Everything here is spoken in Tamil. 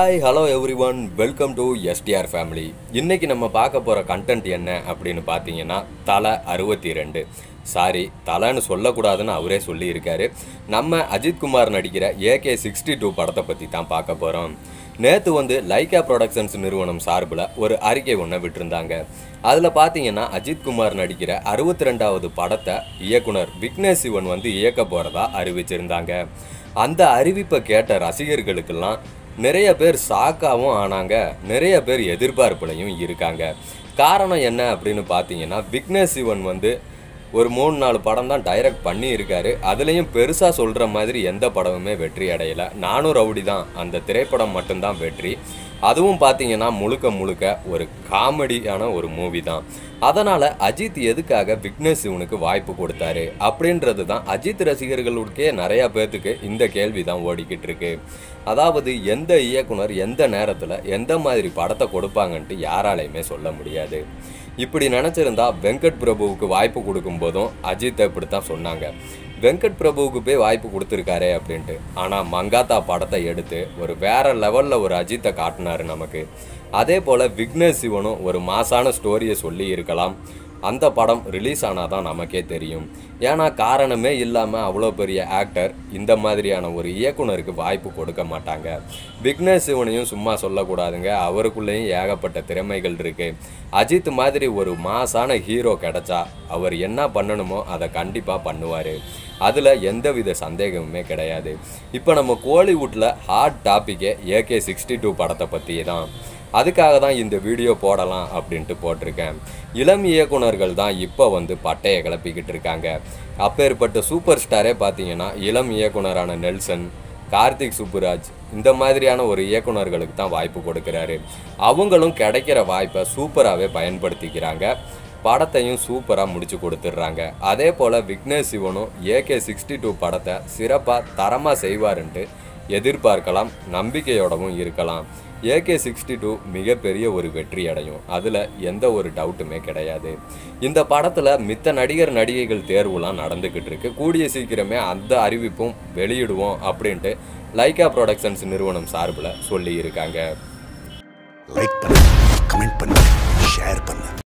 hi hello everyone welcome to STR family இன்னைக்கு நம்ம பார்க்க போகிற கண்டென்ட் என்ன அப்படின்னு பார்த்தீங்கன்னா தலை அறுபத்தி ரெண்டு சாரி தலைன்னு சொல்லக்கூடாதுன்னு அவரே சொல்லியிருக்காரு நம்ம அஜித்குமார் நடிக்கிற ஏகே சிக்ஸ்டி டூ படத்தை பற்றி தான் பார்க்க போகிறோம் நேற்று வந்து லைகா ப்ரொடக்ஷன்ஸ் நிறுவனம் சார்பில் ஒரு அறிக்கை ஒன்று விட்டிருந்தாங்க அதில் பார்த்தீங்கன்னா அஜித்குமார் நடிக்கிற அறுபத்தி ரெண்டாவது படத்தை இயக்குனர் விக்னேஷ் சிவன் வந்து இயக்க போகிறதா அறிவிச்சிருந்தாங்க அந்த அறிவிப்பை கேட்ட ரசிகர்களுக்கெல்லாம் நிறைய பேர் ஷாக்காகவும் ஆனாங்க நிறைய பேர் எதிர்பார்ப்புலையும் இருக்காங்க காரணம் என்ன அப்படின்னு பார்த்தீங்கன்னா விக்னேஷ் சிவன் வந்து ஒரு மூணு நாலு படம் தான் டைரக்ட் பண்ணி இருக்காரு அதுலேயும் பெருசாக சொல்கிற மாதிரி எந்த படமுமே வெற்றி அடையலை நானும் ரவுடி தான் அந்த திரைப்படம் மட்டும்தான் வெற்றி அதுவும் பார்த்தீங்கன்னா முழுக்க முழுக்க ஒரு காமெடியான ஒரு மூவி தான் அதனால் அஜித் எதுக்காக விக்னேஷ் சிவனுக்கு வாய்ப்பு கொடுத்தாரு அப்படின்றது தான் அஜித் ரசிகர்களுக்கே நிறையா பேர்த்துக்கு இந்த கேள்வி தான் ஓடிக்கிட்டு இருக்கு அதாவது எந்த இயக்குனர் எந்த நேரத்தில் எந்த மாதிரி படத்தை கொடுப்பாங்கன்ட்டு யாராலையுமே சொல்ல முடியாது இப்படி நினச்சிருந்தா வெங்கட் பிரபுவுக்கு வாய்ப்பு கொடுக்கும்போதும் அஜித் இப்படி தான் சொன்னாங்க வெங்கட் பிரபுவுக்கு போய் வாய்ப்பு கொடுத்துருக்காரே அப்படின்ட்டு ஆனால் மங்காத்தா படத்தை எடுத்து ஒரு வேற லெவலில் ஒரு அஜித்தை காட்டினாரு நமக்கு அதே போல் விக்னேஷ் சிவனும் ஒரு மாசான ஸ்டோரியை சொல்லி இருக்கலாம் அந்த படம் ரிலீஸ் ஆனால் தான் நமக்கே தெரியும் ஏன்னா காரணமே இல்லாமல் அவ்வளோ பெரிய ஆக்டர் இந்த மாதிரியான ஒரு இயக்குனருக்கு வாய்ப்பு கொடுக்க மாட்டாங்க விக்னேஷ் சிவனையும் சும்மா சொல்லக்கூடாதுங்க அவருக்குள்ளேயும் ஏகப்பட்ட திறமைகள் இருக்கு அஜித் மாதிரி ஒரு மாசான ஹீரோ கிடைச்சா அவர் என்ன பண்ணணுமோ அதை கண்டிப்பாக பண்ணுவார் அதில் எந்தவித சந்தேகமுமே கிடையாது இப்போ நம்ம கோலிவுட்டில் ஹாட் டாப்பிக்கே ஏகே சிக்ஸ்டி டூ படத்தை பற்றி தான் அதுக்காக தான் இந்த வீடியோ போடலாம் அப்படின்ட்டு போட்டிருக்கேன் இளம் இயக்குனர்கள் தான் இப்போ வந்து பட்டையை கிளப்பிக்கிட்டு இருக்காங்க அப்பேற்பட்ட சூப்பர் ஸ்டாரே பார்த்தீங்கன்னா இளம் இயக்குனரான நெல்சன் கார்த்திக் சுப்புராஜ் இந்த மாதிரியான ஒரு இயக்குனர்களுக்கு தான் வாய்ப்பு கொடுக்குறாரு அவங்களும் கிடைக்கிற வாய்ப்பை சூப்பராகவே பயன்படுத்திக்கிறாங்க படத்தையும் சூப்பராக முடிச்சு கொடுத்துட்றாங்க அதே போல் விக்னேஷ் சிவனும் ஏகே சிக்ஸ்டி டூ படத்தை சிறப்பாக தரமாக செய்வாருன்ட்டு எதிர்பார்க்கலாம் நம்பிக்கையோடவும் இருக்கலாம் ஏகே சிக்ஸ்டி டூ மிகப்பெரிய ஒரு வெற்றி அடையும் அதில் எந்த ஒரு டவுட்டுமே கிடையாது இந்த படத்தில் மித்த நடிகர் நடிகைகள் தேர்வுலாம் நடந்துக்கிட்டு இருக்கு கூடிய சீக்கிரமே அந்த அறிவிப்பும் வெளியிடுவோம் அப்படின்ட்டு லைகா ப்ரொடக்ஷன்ஸ் நிறுவனம் சார்பில் சொல்லியிருக்காங்க லைக் பண்ணு கமெண்ட் பண்ணு ஷேர் பண்ணு